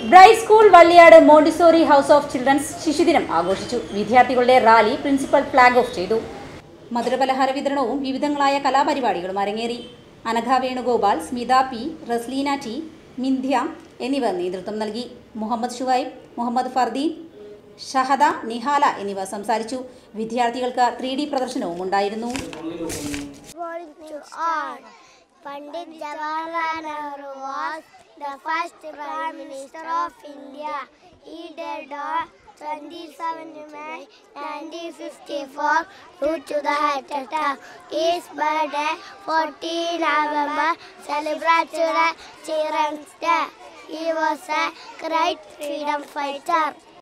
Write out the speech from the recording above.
Bright school Valliyad Montessori house of children's ശിശുദിനം ആഘോഷിച്ചു വിദ്യാർത്ഥികളുടെ റാലി പ്രിൻസിപ്പൽ ഫ്ലാഗ് ഓഫ് ചെയ്തു മധുരപലഹാര വിതരണവും വിവിധങ്ങളായ കലാപരിപാടികളും അരങ്ങേറി അനഘ വേണുഗോപാൽ സ്മിത പി റസ്ലീന ടി മിന്ധ്യ എന്നിവർ നേതൃത്വം നൽകി മുഹമ്മദ് ഷുഹൈബ് മുഹമ്മദ് ഫർദീൻ ഷഹദ നിഹാല എന്നിവർ സംസാരിച്ചു വിദ്യാർത്ഥികൾക്ക് ത്രീ ഡി പ്രദർശനവും ഉണ്ടായിരുന്നു morning to all. Pandit Jawaharlal Nehru was the first Prime Minister of India. He died on 27 May 1954 due to the heart attack. His birthday 14 November celebrates the Children's Day. He was a great freedom fighter.